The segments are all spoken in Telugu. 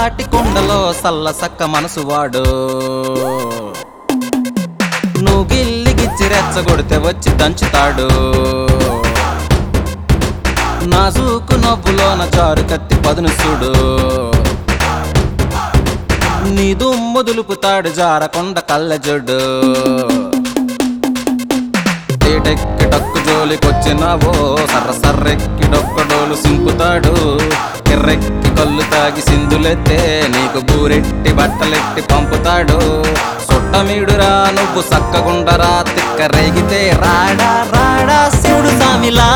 సల్లాటి కొండలో సల్ల సక్క మనసు వాడు నువ్వు గిల్లిగిచ్చి రెచ్చగొడితే వచ్చి దంచుతాడు నాజూకు నవ్వులోన చారు కత్తి పదును చూడు నీ దుమ్ము దులుపుతాడు జారకొండ కళ్ళజొడ్డు ఏటెక్కి డక్కు జోలికొచ్చినావో సర్ర సర్రెక్కి డొక్కడోలు సింపుతాడు ఎర్రెక్కి కళ్ళు తాగి సింధులెత్తే నీకు బూరెట్టి బట్టలెట్టి పంపుతాడు సొట్టమీడురా నువ్వు సక్కగుండరా తిక్క రేగితే రాడా రాడా శివుడు సామిలా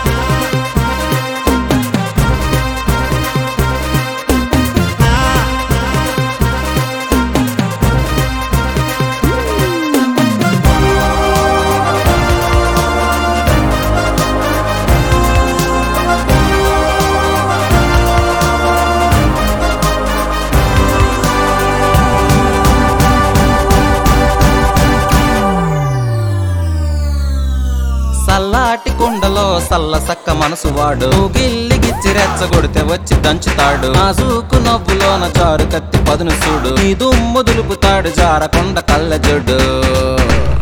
సల్లాటి కొండలో సల్ల సక్క మనసు వాడు గిల్లిగిచ్చి రెచ్చగొడితే వచ్చి దంచుతాడు నాజూకు నవ్వులోన చారు కత్తి పదును చూడు నీ దుమ్ము దులుపుతాడు జారకొండ కళ్ళజోడు